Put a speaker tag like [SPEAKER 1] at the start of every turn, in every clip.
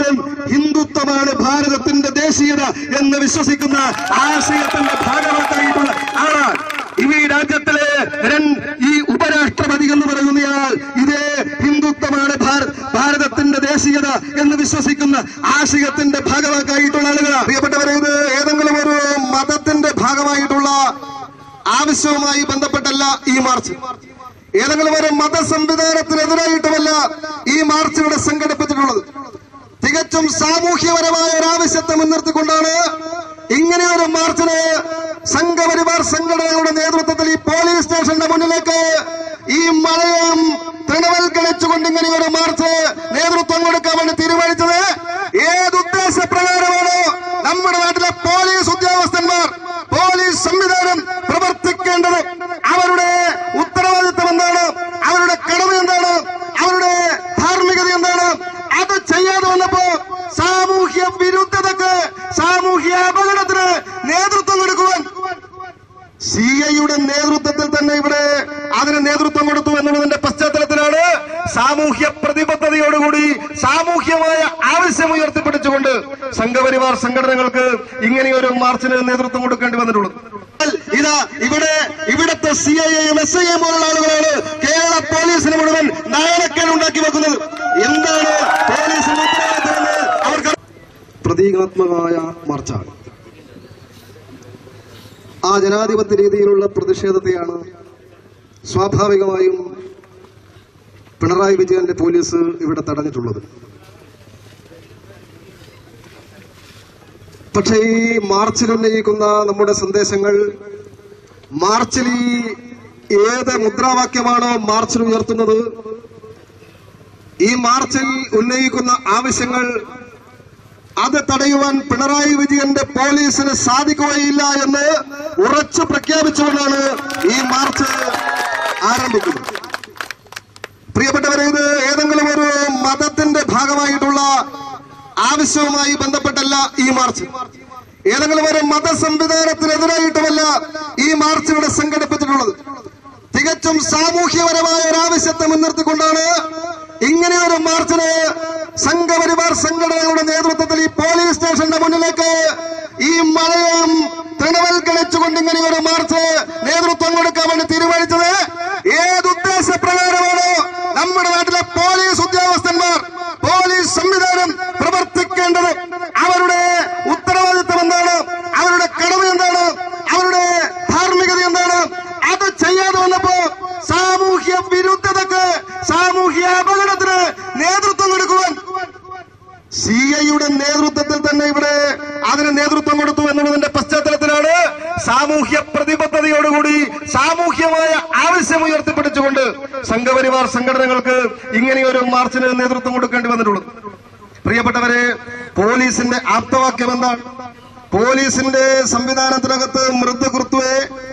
[SPEAKER 1] പൗരൻ ഹിന്ദുത്വമാണ് ഭാരതത്തിന്റെ ദേശീയത എന്ന് വിശ്വസിക്കുന്ന ആശയത്തിന്റെ ഭാഗമായിട്ടുള്ള ആളാണ് ഇവ ഈ രാജ്യത്തിലെ രൺ- ഈ ഉപരാഷ്ട്രപതി എന്ന് പറയുന്നയാൾ ഇതേ ഹിന്ദുത്വമാണ് ഭാര- ഭാരതത്തിന്റെ ദേശീയത എന്ന് വിശ്വസിക്കുന്ന ആശയത്തിന്റെ ഭാഗമായിട്ടുള്ള ആളുകളാണ് പ്രിയപ്പെട്ടവരെ ഇത് ഏതെങ്കിലും ഒരു മതത്തിന്റെ ഭാഗമായിട്ടുള്ള ആവശ്യവുമായി ബന്ധപ്പെട്ടല്ല ഈ മാർച്ച് ഏതെങ്കിലും ഒരു മത സംവിധാനത്തിനെതിരായിട്ടുമല്ല ഈ മാർച്ച് ഇവിടെ സംഘടിപ്പിച്ചിട്ടുള്ളത് തികച്ചും സാമൂഹ്യപരമായ ഒരു ആവശ്യത്തെ മുൻനിർത്തിക്കൊണ്ടാണ് ഇങ്ങനെ ഒരു മാർച്ചിന് സംഘപരിവാർ സംഘടനകളുടെ നേതൃത്വത്തിൽ ഈ പോലീസ് സ്റ്റേഷന്റെ മുന്നിലേക്ക് ഈ മഴയും തൃണവൽക്കരിച്ചുകൊണ്ട് ഇങ്ങനെ ഒരു മാർച്ച് നേതൃത്വം കൊടുക്കാൻ വേണ്ടി തീരുമാനിച്ചത് ഏത് ഉദ്ദേശപ്രകാരമാണ് നമ്മുടെ നാട്ടിലെ പോലീസ് ഉദ്യോഗസ്ഥന്മാർ പോലീസ് സംവിധാനം പ്രവർത്തിക്കേണ്ടത് അവരുടെ ഉത്തരവാദിത്വം എന്താണ് അവരുടെ കടമ എന്താണ് അവരുടെ ധാർമ്മികത എന്താണ് അത് ചെയ്യാതെ വന്നപ്പോ സാമൂഹ്യ വിരുദ്ധതക്ക് സാമൂഹ്യ അപകടത്തിന് നേതൃത്വം കൊടുക്കുവാൻ സി ഐയുടെ നേതൃത്വത്തിൽ തന്നെ ഇവിടെ അതിന് നേതൃത്വം കൊടുത്തു എന്നുള്ളതിന്റെ പശ്ചാത്തലത്തിലാണ് സാമൂഹ്യ പ്രതിബദ്ധതയോടുകൂടി സാമൂഹ്യമായ ആവശ്യം ഉയർത്തിപ്പിടിച്ചുകൊണ്ട് സംഘപരിവാർ സംഘടനകൾക്ക് ഇങ്ങനെയൊരു മാർച്ചിന് നേതൃത്വം കൊടുക്കേണ്ടി വന്നിട്ടുള്ളത് ഇതാ ഇവിടെ ഇവിടത്തെ C I M S I M പോലുള്ള ആളുകളാണ് കേരള പോലീസിന് മുഴുവൻ നാണക്കേട് ഉണ്ടാക്കി വെക്കുന്നത് എന്താണ് പോലീസിന്റെ ഉത്തരവാദിത്തമെന്ന് അവർക്ക് പ്രതീകാത്മകമായ മാർച്ചാണ് ആ ജനാധിപത്യ രീതിയിലുള്ള പ്രതിഷേധത്തെയാണ് സ്വാഭാവികമായും പിണറായി വിജയന്റെ പോലീസ് ഇവിടെ തടഞ്ഞിട്ടുള്ളത് പക്ഷേ ഈ മാർച്ചിൽ ഉന്നയിക്കുന്ന നമ്മുടെ സന്ദേശങ്ങൾ മാർച്ചിൽ ഈ ഏത് മുദ്രാവാക്യമാണോ മാർച്ചിൽ ഉയർത്തുന്നത് ഈ മാർച്ചിൽ ഉന്നയിക്കുന്ന ആവശ്യങ്ങൾ അത് തടയുവാൻ പിണറായി വിജയന്റെ പോലീസിന് സാധിക്കുകയില്ല എന്ന് ഉറച്ചു പ്രഖ്യാപിച്ചുകൊണ്ടാണ് ഈ മാർച്ച് ആരംഭിക്കുന്നത് പ്രിയപ്പെട്ടവരെ ഇത് ഏതെങ്കിലും ഒരു മതത്തിന്റെ ഭാഗമായിട്ടുള്ള ആവശ്യവുമായി ബന്ധപ്പെട്ടല്ല ഈ മാർച്ച് ഏതെങ്കിലും ഒരു മത സംവിധാനത്തിനെതിരായിട്ടുമല്ല ഈ മാർച്ച് ഇവിടെ സംഘടിപ്പിച്ചിട്ടുള്ളത് തികച്ചും സാമൂഹ്യപരമായ ഒരു ആവശ്യത്തെ മുൻനിർത്തിക്കൊണ്ടാണ് ഇങ്ങനെ ഒരു മാർച്ചിന് സംഘപരിവാർ സംഘടനകളുടെ നേതൃത്വത്തിൽ ഈ പോലീസ് സ്റ്റേഷന്റെ മുന്നിലേക്ക് ഈ മഴയും തൃണവൽക്കരിച്ചുകൊണ്ട് ഇങ്ങനെ ഒരു മാർച്ച് നേതൃത്വം കൊടുക്കാൻ വേണ്ടി തീരുമാനിച്ചത് ഏത് ഉദ്ദേശപ്രകാരമാണ് നമ്മുടെ നാട്ടിലെ പോലീസ് ഉദ്യോഗസ്ഥന്മാർ പോലീസ് സംവിധാനം പ്രവർത്തിക്കേണ്ടത് അവരുടെ ഉത്തരവാദിത്വം എന്താണ് അവരുടെ കടമ എന്താണ് അവരുടെ ധാർമ്മികത എന്താണ് അത് ചെയ്യാതെ വന്നപ്പോ സാമൂഹ്യ വിരുദ്ധതക്ക് സാമൂഹ്യ അപകടത്തിന് നേതൃത്വം കൊടുക്കുവാൻ സി ഐയുടെ നേതൃത്വത്തിൽ തന്നെ ഇവിടെ അതിന് നേതൃത്വം കൊടുത്തു എന്നുള്ളതിന്റെ പശ്ചാത്തലത്തിലാണ് സാമൂഹ്യ പ്രതിബദ്ധതയോടുകൂടി സാമൂഹ്യമായ ആവശ്യം ഉയർത്തിപ്പിടിച്ചുകൊണ്ട് സംഘപരിവാർ സംഘടനകൾക്ക് ഇങ്ങനെയൊരു മാർച്ചിന് നേതൃത്വം കൊടുക്കേണ്ടി വന്നിട്ടുള്ളത് പ്രിയപ്പെട്ടവരെ പോലീസിന്റെ ആപ്തവാക്യം എന്താണ് പോലീസിന്റെ സംവിധാനത്തിനകത്ത് മൃദുകൃത്വേ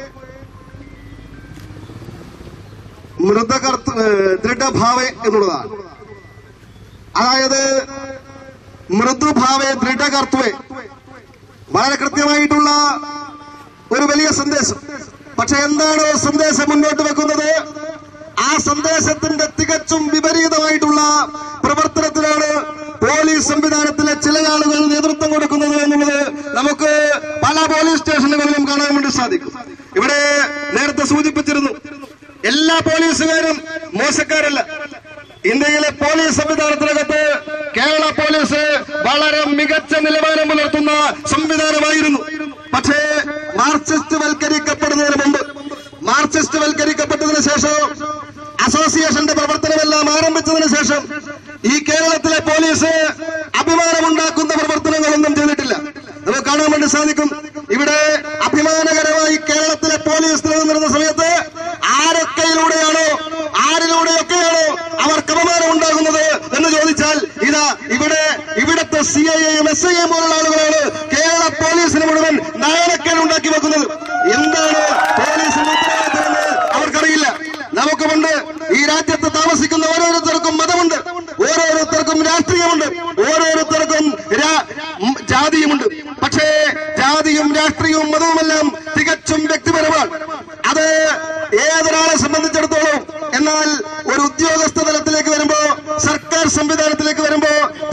[SPEAKER 1] മൃതകർത്ത ദൃഢഭാവേ എന്നുള്ളതാണ് അതായത് മൃദുഭാവേ ദൃഢകർത്തുവേ വളരെ കൃത്യമായിട്ടുള്ള ഒരു വലിയ സന്ദേശം പക്ഷെ എന്താണ് സന്ദേശം മുന്നോട്ട് വെക്കുന്നത് ആ സന്ദേശത്തിന്റെ തികച്ചും വിപരീതമായിട്ടുള്ള പ്രവർത്തനത്തിലാണ് പോലീസ് സംവിധാനത്തിലെ ചില ആളുകൾ നേതൃത്വം കൊടുക്കുന്നത് എന്നുള്ളത് നമുക്ക് പല പോലീസ് സ്റ്റേഷനുകളിലും കാണാൻ വേണ്ടി സാധിക്കും ഇവിടെ നേരത്തെ സൂചിപ്പിച്ചിരുന്നു എല്ലാ പോലീസുകാരും മോശക്കാരല്ല ഇന്ത്യയിലെ പോലീസ് സംവിധാനത്തിനകത്ത് കേരള പോലീസ് വളരെ മികച്ച നിലവാരം പുലർത്തുന്ന സംവിധാനമായിരുന്നു പക്ഷേ മാർക്സിസ്റ്റ് വൽക്കരിക്കപ്പെടുന്നതിന് മുമ്പ് മാർക്സിസ്റ്റ് വൽക്കരിക്കപ്പെട്ടതിന് ശേഷം അസോസിയേഷന്റെ പ്രവർത്തനമെല്ലാം ആരംഭിച്ചതിന് ശേഷം ഈ കേരളത്തിലെ പോലീസ് അഭിമാനമുണ്ടാക്കുന്ന പ്രവർത്തനങ്ങളൊന്നും ചെയ്തിട്ടില്ല നമുക്ക് കാണാൻ വേണ്ടി സാധിക്കും ഇവിടെ അഭിമാനകരമായി കേരളത്തിലെ പോലീസ് നിലനിന്നിരുന്ന സമയത്ത് ആരൊക്കെയിലൂടെയാണോ ആരിലൂടെയൊക്കെയാണോ അവർക്ക് അപമാനം ഉണ്ടാകുന്നത് എന്ന് ചോദിച്ചാൽ ഇതാ ഇവിടെ ഇവിടത്തെ C I M S I M പോലുള്ള ആളുകളാണ് കേരള പോലീസിന് മുഴുവൻ നാണക്കേട് ഉണ്ടാക്കി വെക്കുന്നത് എന്താണ് പോലീസിന്റെ ഉത്തരവാദിത്തമെന്ന് അവർക്കറിയില്ല നമുക്കുമുണ്ട് ഈ രാജ്യത്ത് താമസിക്കുന്ന ഓരോരുത്തർക്കും മതമുണ്ട് ഓരോരുത്തർക്കും രാഷ്ട്രീയമുണ്ട് ഓരോരുത്തർക്കും രാ- ഉം, ജാതിയുമുണ്ട് പക്ഷേ ജാതിയും രാഷ്ട്രീയവും മതവുമെല്ലാം തികച്ചും വ്യക്തിപരമാണ് അത് ഏതൊരാളെ സംബന്ധിച്ചിടത്തോളം എന്നാൽ ഒരു ഉദ്യോഗസ്ഥ തലത്തിലേക്ക് വരുമ്പോ സർക്കാർ സംവിധാനത്തിലേക്ക് വരുമ്പോ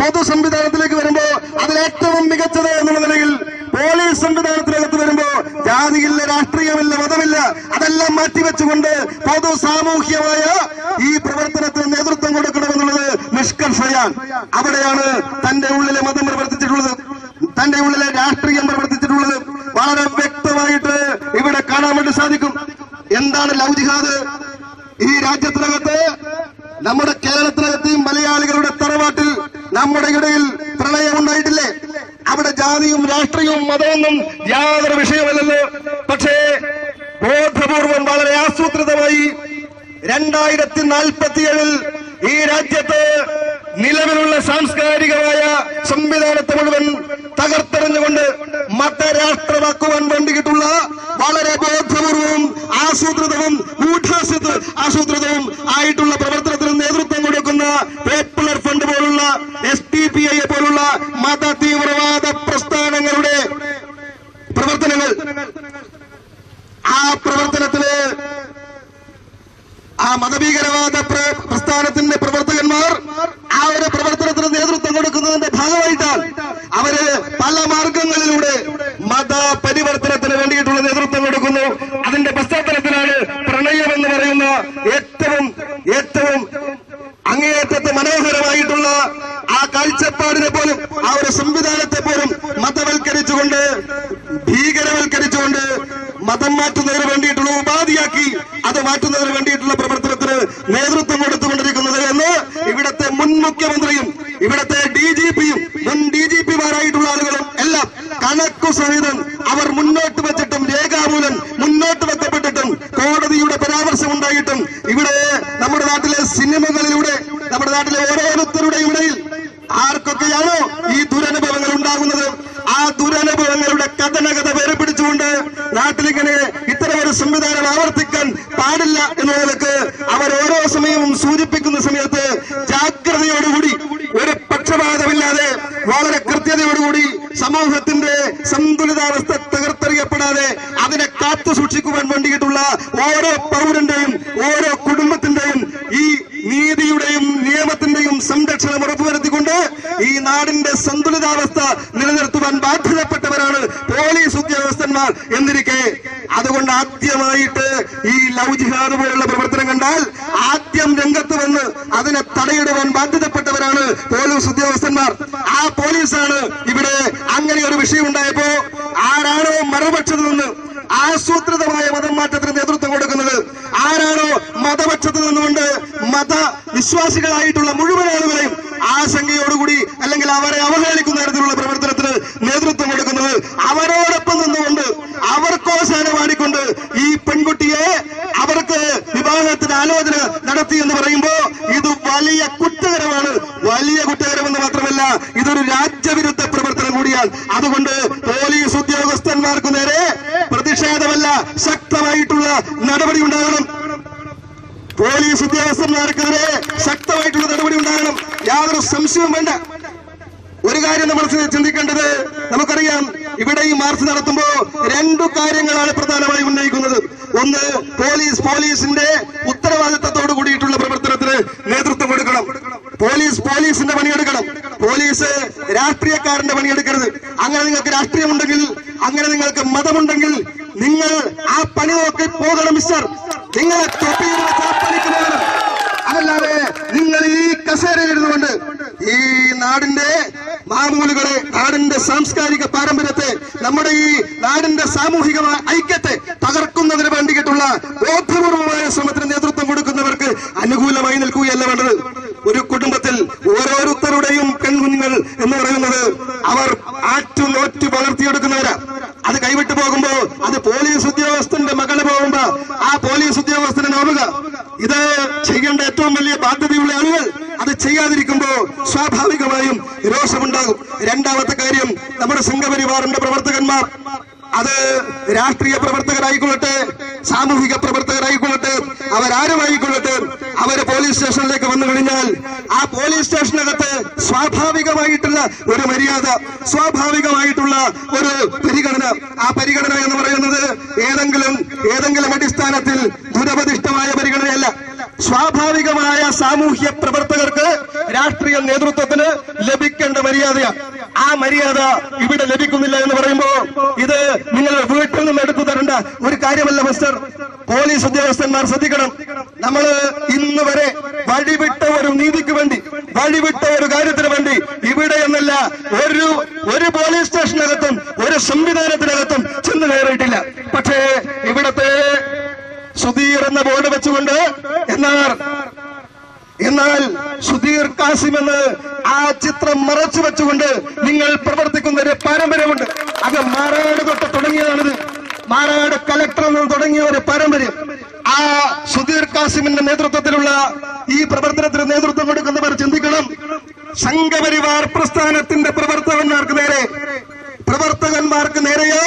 [SPEAKER 1] പൊതു സംവിധാനത്തിലേക്ക് വരുമ്പോ അതിൽ ഏറ്റവും മികച്ചത് എന്നുള്ള നിലയിൽ പോലീസ് സംവിധാനത്തിനകത്ത് വരുമ്പോ ജാതിയില്ല രാഷ്ട്രീയമില്ല മതമില്ല അതെല്ലാം മാറ്റിവെച്ചുകൊണ്ട് പൊതു സാമൂഹ്യമായ ഈ പ്രവർത്തനത്തിന് നേതൃത്വം കൊടുക്കണമെന്നുള്ളത് നിഷ്കർഷയാണ് അവിടെയാണ് തന്റെ ഉള്ളിലെ മതം പ്രവർത്തിച്ചിട്ടുള്ളത് തന്റെ ഉള്ളിലെ രാഷ്ട്രീയം പ്രവർത്തിച്ചിട്ടുള്ളത് വളരെ വ്യക്തമായിട്ട് ഇവിടെ കാണാൻ വേണ്ടി സാധിക്കും എന്താണ് ലവ് ജിഹാദ് ഈ രാജ്യത്തിനകത്ത് നമ്മുടെ കേരളത്തിനകത്ത് ഈ മലയാളികളുടെ തറവാട്ടിൽ നമ്മുടെ ഇടയിൽ പ്രളയം ഉണ്ടായിട്ടില്ലേ അവിടെ ജാതിയും രാഷ്ട്രീയവും മതമൊന്നും യാതൊരു വിഷയമല്ലല്ലോ പക്ഷേ ബോധപൂർവം വളരെ ആസൂത്രിതമായി രണ്ടായിരത്തി നാൽപ്പത്തിയേഴിൽ ഈ രാജ്യത്ത് നിലവിലുള്ള സാംസ്കാരികമായ സംവിധാനത്തെ മുഴുവൻ തകർത്തെറിഞ്ഞുകൊണ്ട് മതരാഷ്ട്രമാക്കുവാൻ വേണ്ടിയിട്ടുള്ള വളരെ ബോധപൂർവവും ആസൂത്രിതവും ഗൂഢാസ്യത്ത് ആസൂത്രിതവും ആയിട്ടുള്ള പ്രവർത്തനത്തിന് നേതൃത്വം കൊടുക്കുന്ന പോപ്പുലർ ഫണ്ട് പോലുള്ള എസ് ടി പി ഐ പോലുള്ള മത തീവ്രവാദ പ്രസ്ഥാനങ്ങളുടെ പ്രവർത്തനങ്ങൾ ആ പ്രവർത്തനത്തില് ആ മതഭീകരവാദ പ്ര- പ്രസ്ഥാനത്തിന്റെ പ്രവർത്തകന്മാർ ആ ഒരു പ്രവർത്തനത്തിന് നേതൃത്വം കൊടുക്കുന്നതിന്റെ ഭാഗമായിട്ടാണ് അവര് പല മാർഗങ്ങളിലൂടെ മത പരിവർത്തനത്തിന് വേണ്ടിയിട്ടുള്ള നേതൃത്വം കൊടുക്കുന്നു അതിന്റെ പശ്ചാത്തലത്തിലാണ് പ്രണയം എന്ന് പറയുന്ന ഏറ്റവും ഏറ്റവും അങ്ങേയറ്റത്തെ മനോഹരമായിട്ടുള്ള ആ കാഴ്ചപ്പാടിനെ പോലും ആ ഒരു സംവിധാനത്തെ പോലും മതവൽക്കരിച്ചുകൊണ്ട് ഭീകരവൽക്കരിച്ചുകൊണ്ട് മതം മാറ്റുന്നതിന് വേണ്ടിയിട്ടുള്ള ഉപാധിയാക്കി അത് മാറ്റുന്നതിന് വേണ്ടിയിട്ടുള്ള പ്രവർത്തനത്തിന് നേതൃത്വം കൊടുത്തുകൊണ്ടിരിക്കുന്നത് എന്ന് ഇവിടത്തെ മുൻ മുഖ്യമന്ത്രിയും ഇവിടത്തെ ഡി ജി പിയും മുൻ ഡി ജി പിമാരായിട്ടുള്ള ആളുകളും എല്ലാം കണക്കു സഹിതം അവർ മുന്നോട്ട് വെച്ചിട്ടും രേഖാമൂലം മുന്നോട്ട് വെക്കപ്പെട്ടിട്ടും കോടതിയുടെ പരാമർശം ഉണ്ടായിട്ടും ഇവിടെ നമ്മുടെ നാട്ടിലെ സിനിമകളിലൂടെ നമ്മുടെ നാട്ടിലെ ഓരോരുത്തരുടെയും ഇടയിൽ ആർക്കൊക്കെയാണോ ഈ ദുരനുഭവങ്ങൾ ഉണ്ടാകുന്നത് ആ ദുരനുഭവങ്ങളുടെ കഥനകഥ പേരെ പിടിച്ചുകൊണ്ട് നാട്ടിലിങ്ങനെ ഇത്തരം ഒരു സംവിധാനം ആവർത്തിക്കാൻ പാടില്ല എന്ന നിലക്ക് അവർ ഓരോ സമയവും സൂചിപ്പിക്കുന്ന സമയത്ത് ജാഗ്രതയോടുകൂടി ഒരു പക്ഷപാതമില്ലാതെ വളരെ കൃത്യതയോടുകൂടി സമൂഹത്തിന്റെ സന്തുലിതാവസ്ഥ തകർത്തെറിയപ്പെടാതെ അതിനെ കാത്തു സൂക്ഷിക്കുവാൻ വേണ്ടിയിട്ടുള്ള ഓരോ പൗരന്റെയും ഓരോ കുടുംബത്തിന്റെയും ഈ നീതിയുടെയും നിയമത്തിന്റെയും സംരക്ഷണം ഉറപ്പുവരുത്തിക്കൊണ്ട് ഈ നാടിന്റെ സന്തുലിതാവസ്ഥ നിലനിർത്തുവാൻ ബാധ്യതപ്പെട്ടവരാണ് പോലീസ് ഉദ്യോഗസ്ഥന്മാർ എന്നിരിക്കെ അതുകൊണ്ട് ആദ്യമായിട്ട് ഈ ലവ് ജിഹാദ് പോലുള്ള പ്രവർത്തനം കണ്ടാൽ ആദ്യം രംഗത്ത് വന്ന് അതിനെ തടയിടുവാൻ ബാധ്യതപ്പെട്ടവരാണ് പോലീസ് ഉദ്യോഗസ്ഥന്മാർ ആ പോലീസാണ് ഇവിടെ അങ്ങനെ ഒരു വിഷയം ഉണ്ടായപ്പോ ആരാണോ മറുപക്ഷത്ത് നിന്ന് ആസൂത്രിതമായ മതം മാറ്റത്തിന് നേതൃത്വം കൊടുക്കുന്നത് ആരാണോ മതപക്ഷത്ത് നിന്നുകൊണ്ട് മത വിശ്വാസികളായിട്ടുള്ള മുഴുവൻ ആളുകളെയും ആശങ്കയോടുകൂടി അല്ലെങ്കിൽ അവരെ അവഹേളിക്കുന്ന തരത്തിലുള്ള പ്രവർത്തനത്തിന് നേതൃത്വം കൊടുക്കുന്നത് അവരോടൊപ്പം നിന്നുകൊണ്ട് അവർക്കോശാന പാടിക്കൊണ്ട് ഈ പെൺകുട്ടിയെ അവർക്ക് വിവാഹത്തിന് ആലോചന നടത്തി എന്ന് പറയുമ്പോ ഇത് വലിയ കുറ്റകരമാണ് വലിയ കുറ്റകരമെന്ന് മാത്രമല്ല ഇതൊരു രാജ്യവിരുദ്ധ പ്രവർത്തനം കൂടിയാണ് അതുകൊണ്ട് പോലീസ് ഉദ്യോഗസ്ഥന്മാർക്ക് നേരെ പ്രതിഷേധമല്ല ശക്തമായിട്ടുള്ള നടപടി ഉണ്ടാകണം പോലീസ് ഉദ്യോഗസ്ഥന്മാർക്കെതിരെ ശക്തമായിട്ടുള്ള നടപടി ഉണ്ടാകണം യാതൊരു സംശയവും വേണ്ട ഒരു കാര്യം നമ്മൾ ചി- ചിന്തിക്കേണ്ടത് നമുക്കറിയാം ഇവിടെ ഈ മാർച്ച് നടത്തുമ്പോ രണ്ടു കാര്യങ്ങളാണ് പ്രധാനമായും ഉന്നയിക്കുന്നത് ഒന്ന് പോലീസ് പോലീസിന്റെ ഉത്തരവാദിത്തത്തോട് കൂടിയിട്ടുള്ള പ്രവർത്തനത്തിന് നേതൃത്വം കൊടുക്കണം പോലീസ് പോലീസിന്റെ പണിയെടുക്കണം പോലീസ് രാഷ്ട്രീയക്കാരന്റെ പണിയെടുക്കരുത് അങ്ങനെ നിങ്ങൾക്ക് രാഷ്ട്രീയമുണ്ടെങ്കിൽ അങ്ങനെ നിങ്ങൾക്ക് മതമുണ്ടെങ്കിൽ നിങ്ങൾ ആ പണി നോക്കി പോകണം മിസ്റ്റർ നിങ്ങളെ തൊപ്പിയിൽ വെച്ച് ആ പണിക്ക് പോകണം അതല്ലാതെ നിങ്ങൾ ഈ കസേരയിൽ ഇരുന്നുകൊണ്ട് ഈ നാടിന്റെ മാമൂലുകളെ നാടിന്റെ സാംസ്കാരിക പാരമ്പര്യത്തെ നമ്മുടെ ഈ നാടിന്റെ സാമൂഹിക ഐക്യത്തെ തകർക്കുന്നതിന് വേണ്ടിയിട്ടുള്ള ബോധപൂർവമായ ശ്രമത്തിന് നേതൃത്വം കൊടുക്കുന്നവർക്ക് അനുകൂലമായി നിൽക്കുകയല്ല വേണ്ടത് ഒരു കുടുംബത്തിൽ ഓരോരുത്തരുടെയും പെൺകുഞ്ഞുങ്ങൾ എന്ന് പറയുന്നത് അവർ ആറ്റു നോറ്റു വളർത്തിയെടുക്കുന്നവരാ അത് കൈവിട്ടു പോകുമ്പോ അത് പോലീസ് ഉദ്യോഗസ്ഥന്റെ മകള് പോകുമ്പോ ആ പോലീസ് ഉദ്യോഗസ്ഥനെ നോക്കുക ഇത് ചെയ്യേണ്ട ഏറ്റവും വലിയ ബാധ്യതയുള്ള ആളുകൾ അത് ചെയ്യാതിരിക്കുമ്പോ സ്വാഭാവികമായും രോഷമുണ്ടാകും രണ്ടാമത്തെ കാര്യം നമ്മുടെ സംഘപരിവാറിന്റെ പ്രവർത്തകന്മാർ അത് രാഷ്ട്രീയ പ്രവർത്തകരായിക്കൊള്ളട്ടെ സാമൂഹിക പ്രവർത്തകരായിക്കൊള്ളട്ടെ അവരാരുമായിക്കൊള്ളട്ടെ അവര് പോലീസ് സ്റ്റേഷനിലേക്ക് വന്നു കഴിഞ്ഞാൽ ആ പോലീസ് സ്റ്റേഷനകത്ത് സ്വാഭാവികമായിട്ടുള്ള ഒരു മര്യാദ സ്വാഭാവികമായിട്ടുള്ള ഒരു പരിഗണന ആ പരിഗണന എന്ന് പറയുന്നത് ഏതെങ്കിലും ഏതെങ്കിലും അടിസ്ഥാനത്തിൽ ദുരപതിഷ്ഠമായ പരിഗണനയല്ല സ്വാഭാവികമായ സാമൂഹ്യ പ്രവർത്തകർക്ക് രാഷ്ട്രീയ നേതൃത്വത്തിന് ലഭിക്കേണ്ട മര്യാദയാണ് ആ മര്യാദ ഇവിടെ ലഭിക്കുന്നില്ല എന്ന് പറയുമ്പോ ഇത് നിങ്ങൾ വീട്ടിൽ നിന്ന് എടുത്തു തരേണ്ട ഒരു കാര്യമല്ല മിസ്റ്റർ പോലീസ് ഉദ്യോഗസ്ഥന്മാർ ശ്രദ്ധിക്കണം നമ്മൾ ഇന്ന് വരെ വഴിവിട്ട ഒരു നീതിക്ക് വേണ്ടി വഴിവിട്ട ഒരു കാര്യത്തിന് വേണ്ടി ഇവിടെ എന്നല്ല ഒരു ഒരു പോലീസ് സ്റ്റേഷനകത്തും ഒരു സംവിധാനത്തിനകത്തും ചെന്ന് കയറിയിട്ടില്ല പക്ഷേ ഇവിടത്തെ സുധീർ എന്ന ബോർഡ് വെച്ചുകൊണ്ട് എന്നാൽ എന്നാൽ സുധീർ കാസിം എന്ന് ആ ചിത്രം മറച്ചു വെച്ചുകൊണ്ട് നിങ്ങൾ പ്രവർത്തിക്കുന്ന ഒരു പാരമ്പര്യമുണ്ട് അത് മാറാട് തൊട്ട് തുടങ്ങിയതാണിത് മാറാട് കലക്ടർ നിന്ന് തുടങ്ങിയ ഒരു പാരമ്പര്യം ആ സുധീർ കാസിമിന്റെ നേതൃത്വത്തിലുള്ള ഈ പ്രവർത്തനത്തിന് നേതൃത്വം കൊടുക്കുന്നവർ ചിന്തിക്കണം സംഘപരിവാർ പ്രസ്ഥാനത്തിന്റെ പ്രവർത്തകന്മാർക്ക് നേരെ പ്രവർത്തകന്മാർക്ക് നേരെയോ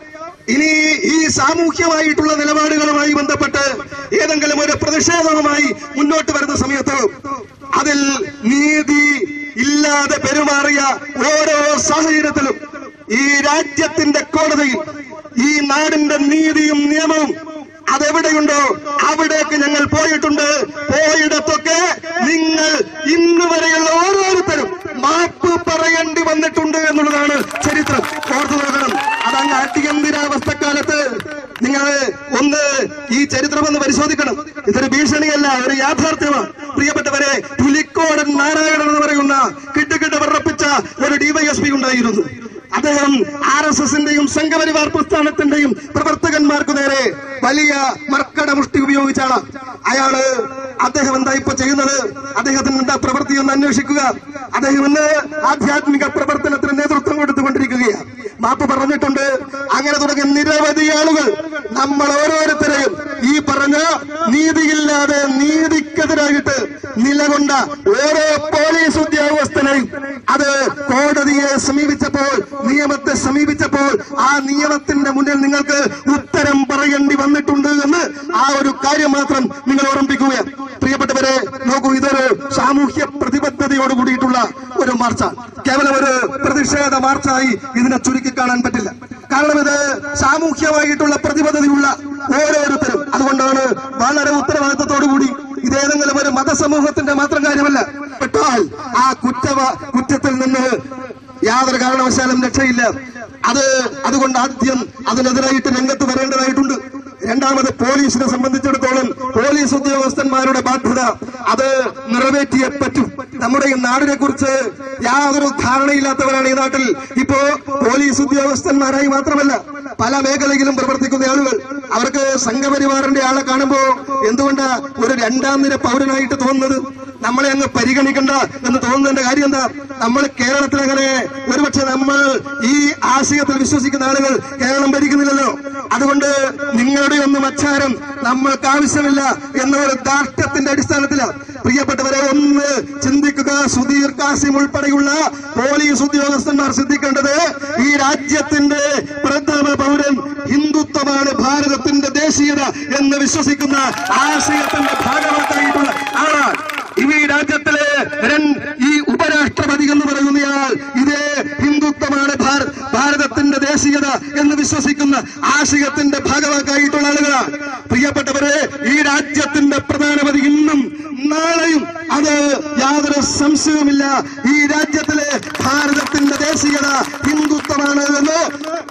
[SPEAKER 1] ഇനി ഈ സാമൂഹ്യമായിട്ടുള്ള നിലപാടുകളുമായി ബന്ധപ്പെട്ട് ഏതെങ്കിലും ഒരു പ്രതിഷേധവുമായി മുന്നോട്ട് വരുന്ന സമയത്ത് അതിൽ നീതി ഇല്ലാതെ പെരുമാറിയ ഓരോ സാഹചര്യത്തിലും ഈ രാജ്യത്തിന്റെ കോടതിയിൽ ഈ നാടിന്റെ നീതിയും നിയമവും അതെവിടെയുണ്ടോ അവിടേക്ക് ഞങ്ങൾ പോയിട്ടുണ്ട് പോയിടത്തൊക്കെ നിങ്ങൾ ഇന്ന് വരെയുള്ള ഓരോരുത്തരും മാപ്പ് പറയേണ്ടി വന്നിട്ടുണ്ട് എന്നുള്ളതാണ് ചരിത്രം ഓർത്തു നോക്കണം അതങ്ങ് അടിയന്തരാവസ്ഥക്കാലത്ത് നിങ്ങൾ ഒന്ന് ഈ ചരിത്രം ഒന്ന് പരിശോധിക്കണം ഇതൊരു ഭീഷണിയല്ല ഒരു യാഥാർത്ഥ്യമാണ് പ്രിയപ്പെട്ടവരെ പുലിക്കോടൻ നാരായണൻ എന്ന് പറയുന്ന കിട്ടുകിട്ട് വിറപ്പിച്ച ഒരു ഡിവൈഎസ്പി ഉണ്ടായിരുന്നു അദ്ദേഹം ആർ എസ് എസിന്റെയും സംഘപരിവാർ പ്രസ്ഥാനത്തിന്റെയും പ്രവർത്തകന്മാർക്ക് നേരെ വലിയ മർക്കട മുഷ്ടി ഉപയോഗിച്ച ആളാ അയാള് അദ്ദേഹം എന്താ ഇപ്പൊ ചെയ്യുന്നത് അദ്ദേഹത്തിന് എന്താ പ്രവൃത്തി എന്ന് അന്വേഷിക്കുക അദ്ദേഹം ഇന്ന് ആധ്യാത്മിക പ്രവർത്തനത്തിന് നേതൃത്വം കൊടുത്തുകൊണ്ടിരിക്കുകയാണ് മാപ്പ് പറഞ്ഞിട്ടുണ്ട് അങ്ങനെ തുടങ്ങിയ നിരവധി ആളുകൾ നമ്മൾ ഓരോരുത്തരെയും ഈ പറഞ്ഞ നീതിയില്ലാതെ നീതിക്കെതിരായിട്ട് നിലകൊണ്ട ഓരോ പോലീസ് ഉദ്യോഗസ്ഥനെയും അത് കോടതിയെ സമീപിച്ചപ്പോൾ നിയമത്തെ സമീപിച്ചപ്പോൾ ആ നിയമത്തിന്റെ മുന്നിൽ നിങ്ങൾക്ക് ഉത്തരം പറയേണ്ടി വന്നിട്ടുണ്ട് എന്ന് ആ ഒരു കാര്യം മാത്രം നിങ്ങൾ ഓർമ്മിപ്പിക്കുകയാണ് പ്രിയപ്പെട്ടവരെ നോക്കൂ ഇതൊരു സാമൂഹ്യ പ്രതിബദ്ധതയോട് കൂടിയിട്ടുള്ള ഒരു മാർച്ചാണ് കേവലം ഒരു പ്രതിഷേധ മാർച്ചായി ഇതിനെ ചുരുക്കി കാണാൻ പറ്റില്ല കാരണം ഇത് സാമൂഹ്യമായിട്ടുള്ള പ്രതിബദ്ധതയുള്ള ഓരോരുത്തരും അതുകൊണ്ടാണ് വളരെ ഉത്തരവാദിത്തത്തോടു കൂടി ഇതേതെങ്കിലും ഒരു മതസമൂഹത്തിന്റെ മാത്രം കാര്യമല്ല പെട്ടാൽ ആ കുറ്റവ കുറ്റത്തിൽ നിന്ന് യാതൊരു കാരണവശാലും രക്ഷയില്ല അത് അതുകൊണ്ട് ആദ്യം അതിനെതിരായിട്ട് രംഗത്ത് വരേണ്ടതായിട്ടുണ്ട് രണ്ടാമത് പോലീസിനെ സംബന്ധിച്ചിടത്തോളം പോലീസ് ഉദ്യോഗസ്ഥന്മാരുടെ ബാധ്യത അത് നിറവേറ്റിയേ പറ്റൂ നമ്മുടെ ഈ നാടിനെ കുറിച്ച് യാതൊരു ധാരണയില്ലാത്തവരാണ് ഈ നാട്ടിൽ ഇപ്പോ പോലീസ് ഉദ്യോഗസ്ഥന്മാരായി മാത്രമല്ല പല മേഖലയിലും പ്രവർത്തിക്കുന്ന ആളുകൾ അവർക്ക് സംഘപരിവാറിന്റെ ആളെ കാണുമ്പോ എന്തുകൊണ്ടാ ഒരു രണ്ടാം നിര പൗരനായിട്ട് തോന്നുന്നത് നമ്മളെ അങ്ങ് പരിഗണിക്കണ്ട എന്ന് തോന്നുന്നതിന്റെ കാര്യം എന്താ നമ്മൾ കേരളത്തിൽ അങ്ങനെ ഒരുപക്ഷെ നമ്മൾ ഈ ആശയത്തിൽ വിശ്വസിക്കുന്ന ആളുകൾ കേരളം ഭരിക്കുന്നില്ലല്ലോ അതുകൊണ്ട് നിങ്ങളുടെ ഒന്നും അച്ചാരം നമ്മൾക്ക് ആവശ്യമില്ല എന്ന ഒരു ദാർഢ്യത്തിന്റെ അടിസ്ഥാനത്തിലാണ് പ്രിയപ്പെട്ടവരെ ഒന്ന് ചിന്തിക്കുക സുധീർ കാസിം ഉൾപ്പെടെയുള്ള പോലീസ് ഉദ്യോഗസ്ഥന്മാർ ശ്രദ്ധിക്കേണ്ടത് ഈ രാജ്യത്തിന്റെ പ്രഥമ പൗരൻ ഹിന്ദുത്വമാണ് ഭാരതത്തിന്റെ ദേശീയത എന്ന് വിശ്വസിക്കുന്ന ആശയത്തിന്റെ ഭാഗമായിട്ടുള്ള ആളാണ് ഇവ ഈ രാജ്യത്തിലെ രൺ- ഈ ഉപരാഷ്ട്രപതി എന്ന് പറയുന്നയാൾ ഇതേ ഹിന്ദുത്വമാണ് ഭാര- ഭാരതത്തിന്റെ ദേശീയത എന്ന് വിശ്വസിക്കുന്ന ആശയത്തിന്റെ ഭാഗമാക്കായിട്ടുള്ള ആളുകളാണ് പ്രിയപ്പെട്ടവരെ ഈ രാജ്യത്തിന്റെ പ്രധാനമന്ത്രി ഇന്നും നാളെയും അത് യാതൊരു സംശയവുമില്ല ഈ രാജ്യത്തിലെ ഭാരതത്തിന്റെ ദേശീയത ഹിന്ദുത്വമാണ് എന്ന്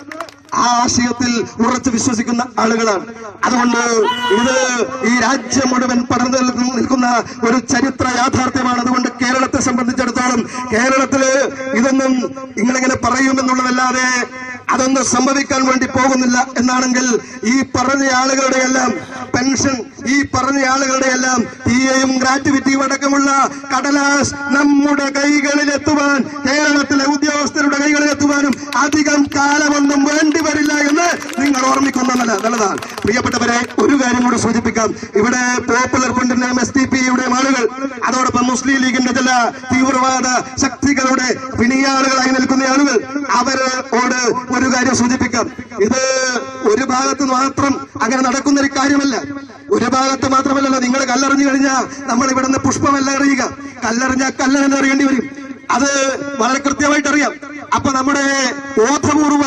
[SPEAKER 1] ആ ആശയത്തിൽ ഉറച്ചു വിശ്വസിക്കുന്ന ആളുകളാണ് അതുകൊണ്ട് ഇത് ഈ രാജ്യം മുഴുവൻ പടർന്നു നിൽക്കുന്ന- നിൽക്കുന്ന ഒരു ചരിത്ര യാഥാർത്ഥ്യമാണ് അതുകൊണ്ട് കേരളത്തെ സംബന്ധിച്ചിടത്തോളം കേരളത്തില് ഇതൊന്നും നിങ്ങളിങ്ങനെ പറയുമെന്നുള്ളതല്ലാതെ അതൊന്നും സംഭവിക്കാൻ വേണ്ടി പോകുന്നില്ല എന്നാണെങ്കിൽ ഈ പറഞ്ഞ ആളുകളുടെ എല്ലാം പെൻഷൻ ഈ പറഞ്ഞ ആളുകളുടെ എല്ലാം പിഎയും ഗ്രാറ്റുവിറ്റിയും അടക്കമുള്ള കടലാസ് നമ്മുടെ കൈകളിൽ എത്തുവാൻ കേരളത്തിലെ ഉദ്യോഗസ്ഥരുടെ കൈകളിൽ എത്തുവാനും അധികം കാലമൊന്നും വേണ്ടി വരില്ല എന്ന് നിങ്ങൾ ഓർമ്മിക്കുന്നത് നല്ലതാണ് പ്രിയപ്പെട്ടവരെ ഒരു കാര്യം കൂടി സൂചിപ്പിക്കാം ഇവിടെ പോപ്പുലർ ഫ്രണ്ടിന്റെയും എസ് ഡി പിയുടെയും ആളുകൾ അതോടൊപ്പം മുസ്ലിം ലീഗിന്റെ ചില തീവ്രവാദ ശക്തികളുടെ പിണിയാളുകളായി നിൽക്കുന്ന ആളുകൾ അവരോട് ഒരു കാര്യം സൂചിപ്പിക്കാം ഇത് ഒരു ഭാഗത്ത് മാത്രം അങ്ങനെ നടക്കുന്ന ഒരു കാര്യമല്ല ഒരു ഭാഗത്ത് മാത്രമല്ലല്ലോ നിങ്ങൾ കല്ലെറിഞ്ഞു കഴിഞ്ഞാൽ നമ്മൾ ഇവിടെ നിന്ന് പുഷ്പമല്ല എറിയുക കല്ലെറിഞ്ഞാൽ കല്ലെന്ന് അറിയേണ്ടി വരും അത് വളരെ കൃത്യമായിട്ട് അറിയാം അപ്പൊ നമ്മുടെ ബോധപൂർവം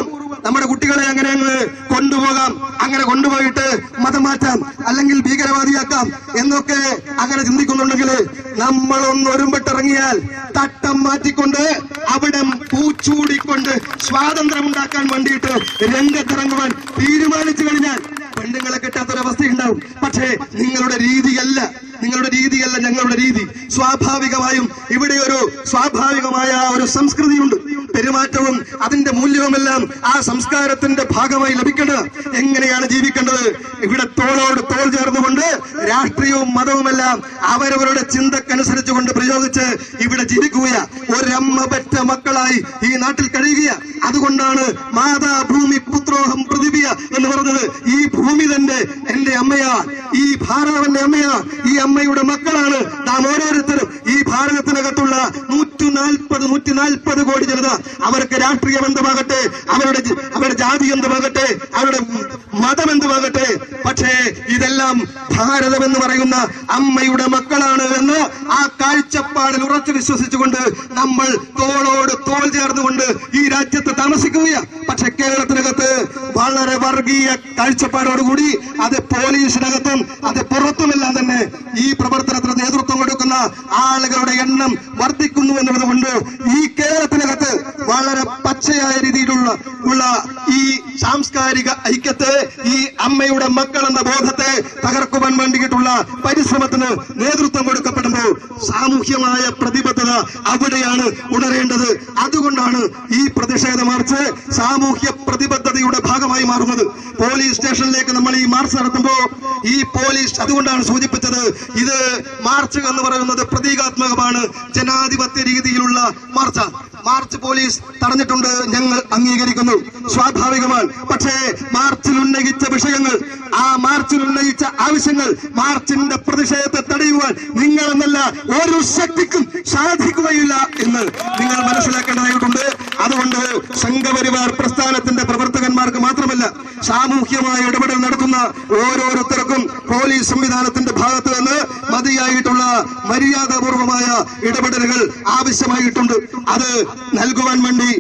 [SPEAKER 1] നമ്മുടെ കുട്ടികളെ അങ്ങനെ അങ്ങ് കൊണ്ടുപോകാം അങ്ങനെ കൊണ്ടുപോയിട്ട് മതം മാറ്റാം അല്ലെങ്കിൽ ഭീകരവാദിയാക്കാം എന്നൊക്കെ അങ്ങനെ ചിന്തിക്കുന്നുണ്ടെങ്കിൽ നമ്മൾ ഒന്ന് ഒരുമ്പെട്ടിറങ്ങിയാൽ തട്ടം മാറ്റിക്കൊണ്ട് അവിടെ പൂച്ചൂടിക്കൊണ്ട് സ്വാതന്ത്ര്യം ഉണ്ടാക്കാൻ വേണ്ടിയിട്ട് രംഗത്തിറങ്ങുവാൻ തീരുമാനിച്ചു കഴിഞ്ഞാൽ പെണ്ണുങ്ങളെ കിട്ടാത്തൊരവസ്ഥയുണ്ടാവും പക്ഷേ നിങ്ങളുടെ രീതിയല്ല നിങ്ങളുടെ രീതിയല്ല ഞങ്ങളുടെ രീതി സ്വാഭാവികമായും ഇവിടെ ഒരു സ്വാഭാവികമായ ഒരു സംസ്കൃതിയുണ്ട് പെരുമാറ്റവും അതിന്റെ മൂല്യവുമെല്ലാം ആ സംസ്കാരത്തിന്റെ ഭാഗമായി ലഭിക്കേണ്ടത് എങ്ങനെയാണ് ജീവിക്കേണ്ടത് ഇവിടെ തോളോട് തോൾ ചേർന്നുകൊണ്ട് രാഷ്ട്രീയവും മതവുമെല്ലാം അവരവരുടെ ചിന്തക്കനുസരിച്ചുകൊണ്ട് പ്രയോഗിച്ച് ഇവിടെ ജീവിക്കുക ഒരമ്മ പെറ്റ മക്കളായി ഈ നാട്ടിൽ കഴിയുക അതുകൊണ്ടാണ് മാതാ ഭൂമി പുത്രോഹം പൃഥിവിയ എന്ന് പറഞ്ഞത് ഈ ഭൂമി തന്നെ എന്റെ അമ്മയാ ഈ ഭാരതം എന്റെ അമ്മയാ ഈ അമ്മയുടെ മക്കളാണ് നാം ഓരോരുത്തരും ഈ ഭാരതത്തിനകത്തുള്ള നൂറ്റി നാൽപ്പത് നൂറ്റി നാൽപ്പത് കോടി ജനത അവർക്ക് രാഷ്ട്രീയ ബന്ധമാകട്ടെ അവരുടെ ജ- അവരുടെ ജാതി എന്തുമാകട്ടെ അവരുടെ മതം എന്തുമാകട്ടെ പക്ഷേ ഇതെല്ലാം ഭാരതം എന്ന് പറയുന്ന അമ്മയുടെ മക്കളാണ് എന്ന് ആ കാഴ്ചപ്പാടിൽ ഉറച്ചു വിശ്വസിച്ചുകൊണ്ട് നമ്മൾ തോളോട് തോൾ ചേർന്നുകൊണ്ട് ഈ രാജ്യത്ത് താമസിക്കുകയാണ് പക്ഷെ കേരളത്തിനകത്ത് വളരെ വർഗീയ കാഴ്ചപ്പാടോടുകൂടി അത് പോലീസിനകത്തും അത് പുറത്തുമെല്ലാം തന്നെ ഈ പ്രവർത്തനത്തിന് നേതൃത്വം കൊടുക്കുന്ന ആളുകളുടെ എണ്ണം വർദ്ധിക്കുന്നു എന്നുള്ളത് കൊണ്ട് ഈ കേരളത്തിനകത്ത് വളരെ പച്ചയായ രീതിയിലുള്ള ഉള്ള ഈ സാംസ്കാരിക ഐക്യത്തെ ഈ അമ്മയുടെ മക്കൾ എന്ന ബോധത്തെ തകർക്കുവാൻ വേണ്ടിയിട്ടുള്ള പരിശ്രമത്തിന് നേതൃത്വം കൊടുക്കപ്പെടുമ്പോൾ സാമൂഹ്യമായ പ്രതിബദ്ധത അവിടെയാണ് ഉണരേണ്ടത് അതുകൊണ്ടാണ് ഈ പ്രതിഷേധ മാർച്ച് സാമൂഹ്യ പ്രതിബദ്ധതയുടെ ഭാഗമായി മാറുന്നത് പോലീസ് സ്റ്റേഷനിലേക്ക് നമ്മൾ ഈ മാർച്ച് നടത്തുമ്പോൾ ഈ പോലീസ് അതുകൊണ്ടാണ് സൂചിപ്പിച്ചത് ഇത് മാർച്ച് എന്ന് പറയുന്നത് പ്രതീകാത്മകമാണ് ജനാധിപത്യ രീതിയിലുള്ള മാർച്ചാണ് മാർച്ച് പോലീസ് തടഞ്ഞിട്ടുണ്ട് ഞങ്ങൾ അംഗീകരിക്കുന്നു സ്വാഭാവികമാണ് പക്ഷേ മാർച്ചിൽ ഉന്നയിച്ച വിഷയങ്ങൾ ആ മാർച്ചിൽ ഉന്നയിച്ച ആവശ്യങ്ങൾ മാർച്ചിന്റെ പ്രതിഷേധത്തെ തടയുവാൻ നിങ്ങൾ എന്നല്ല ഒരു ശക്തിക്കും സാധിക്കുകയില്ല എന്ന് നിങ്ങൾ മനസ്സിലാക്കേണ്ടതായിട്ടുണ്ട് അതുകൊണ്ട് സംഘപരിവാർ പ്രസ്ഥാനത്തിന്റെ പ്രവർത്തകന്മാർക്ക് മാത്രമല്ല സാമൂഹ്യമായ ഇടപെടൽ നടത്തുന്ന ഓരോരുത്തർക്കും പോലീസ് സംവിധാനത്തിന്റെ ഭാഗത്ത് നിന്ന് മതിയായിട്ടുള്ള മര്യാദപൂർവമായ ഇടപെടലുകൾ ആവശ്യമായിട്ടുണ്ട് അത് നൽകുവാൻ വേണ്ടി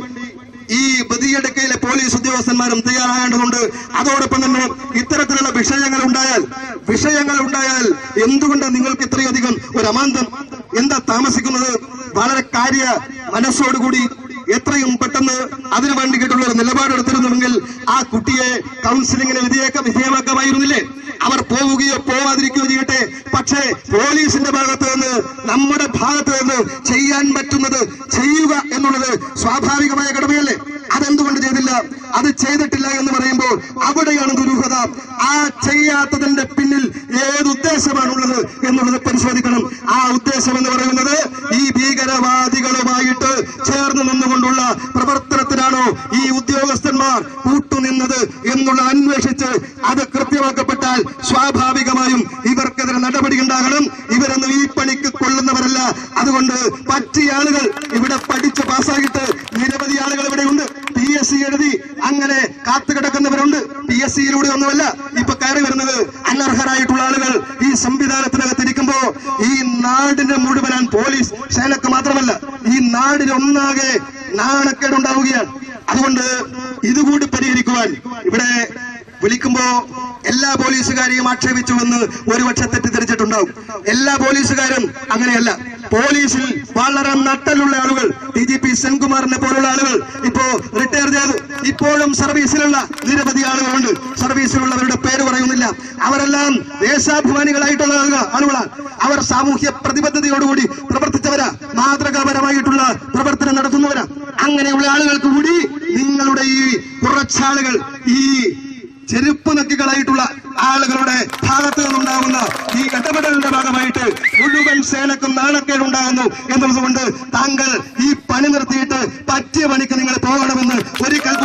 [SPEAKER 1] ഈ ബദിയടുക്കയിലെ പോലീസ് ഉദ്യോഗസ്ഥന്മാരും തയ്യാറാകേണ്ടതുണ്ട് അതോടൊപ്പം തന്നെ ഇത്തരത്തിലുള്ള വിഷയങ്ങൾ ഉണ്ടായാൽ വിഷയങ്ങൾ ഉണ്ടായാൽ എന്തുകൊണ്ടാണ് നിങ്ങൾക്ക് ഇത്രയധികം ഒരു അമാന്തം എന്താ താമസിക്കുന്നത് വളരെ കാര്യ മനസ്സോടുകൂടി എത്രയും പെട്ടെന്ന് അതിനു വേണ്ടിയിട്ടുള്ള ഒരു നിലപാടെടുത്തിരുന്നുവെങ്കിൽ ആ കുട്ടിയെ കൗൺസിലിങ്ങിന് വിധേയക്ക വിധേയമാക്കാമായിരുന്നില്ലേ അവർ പോവുകയോ പോവാതിരിക്കുകയോ ചെയ്യട്ടെ പക്ഷേ പോലീസിന്റെ ഭാഗത്ത് നിന്ന് നമ്മുടെ ഭാഗത്ത് നിന്ന് ചെയ്യാൻ പറ്റുന്നത് ചെയ്യുക എന്നുള്ളത് സ്വാഭാവികമായ കടമയല്ലേ അതെന്തുകൊണ്ട് ചെയ്തില്ല അത് ചെയ്തിട്ടില്ല എന്ന് പറയുമ്പോൾ അവിടെയാണ് ദുരൂഹത ആ ചെയ്യാത്തതിന്റെ പിന്നിൽ ഏത് ഉദ്ദേശമാണുള്ളത് എന്നുള്ളത് പരിശോധിക്കണം ആ ഉദ്ദേശം എന്ന് പറയുന്നത് ഈ ഭീകരവാദികളുമായിട്ട് ചേർന്ന് നിന്നുകൊണ്ടുള്ള പ്രവർത്തനത്തിനാണോ ഈ ഉദ്യോഗസ്ഥന്മാർ കൂട്ടുനിന്നത് എന്നുള്ള അന്വേഷിച്ച് അത് കൃത്യമാക്കപ്പെട്ടാൽ സ്വാഭാവികമായും ഇവർക്കെതിരെ നടപടി ഉണ്ടാകണം ഇവരൊന്നും ഈ പണിക്ക് കൊള്ളുന്നവരല്ല അതുകൊണ്ട് പറ്റിയ ആളുകൾ ഇവിടെ പഠിച്ച് പാസ്സായിട്ട് നിരവധി ആളുകൾ ഇവിടെ ഉണ്ട് പി എസ് സി എഴുതി അങ്ങനെ കാത്തുകിടക്കുന്നവരുണ്ട് പി എസ് സിയിലൂടെ ഒന്നുമല്ല ഇപ്പൊ കയറി വരുന്നത് അനർഹരായിട്ടുള്ള ആളുകൾ ഈ സംവിധാനത്തിനകത്ത് ഇരിക്കുമ്പോ ഈ നാടിന്റെ മുഴുവനാൻ പോലീസ് സേനക്ക് മാത്രമല്ല ഈ നാടിന് ഒന്നാകെ നാണക്കേടുണ്ടാവുകയാണ് അതുകൊണ്ട് ഇതുകൂടി പരിഹരിക്കുവാൻ ഇവിടെ വിളിക്കുമ്പോ എല്ലാ പോലീസുകാരെയും ആക്ഷേപിച്ചുവെന്ന് ഒരുപക്ഷെ തെറ്റിദ്ധരിച്ചിട്ടുണ്ടാവും എല്ലാ പോലീസുകാരും അങ്ങനെയല്ല പോലീസിൽ വളരെ നട്ടലുള്ള ആളുകൾ ഡി ജി പി സെൻകുമാറിനെ പോലുള്ള ആളുകൾ ഇപ്പോ റിട്ടയർ ചെയ്തു ഇപ്പോഴും സർവീസിലുള്ള നിരവധി ആളുകളുണ്ട് സർവീസിലുള്ളവരുടെ പേര് പറയുന്നില്ല അവരെല്ലാം ദേശാഭിമാനികളായിട്ടുള്ള ആളുക- ആളുകളാണ് അവർ സാമൂഹ്യ പ്രതിബദ്ധതയോടുകൂടി പ്രവർത്തിച്ചവരാ മാതൃകാപരമായിട്ടുള്ള പ്രവർത്തനം നടത്തുന്നവരാ അങ്ങനെയുള്ള ആളുകൾക്ക് കൂടി നിങ്ങളുടെ ഈ കുറച്ചാളുകൾ ഈ ചെരുപ്പ് നക്കികളായിട്ടുള്ള ആളുകളുടെ ഭാഗത്ത് നിന്നുണ്ടാകുന്ന ഈ ഇടപെടലിന്റെ ഭാഗമായിട്ട് മുഴുവൻ സേനക്കും നാണക്കേടുണ്ടാകുന്നു എന്നുള്ളത് കൊണ്ട് താങ്കൾ ഈ പണി നിർത്തിയിട്ട് പറ്റിയ പണിക്ക് നിങ്ങൾ പോകണമെന്ന് ഒരിക്കൽ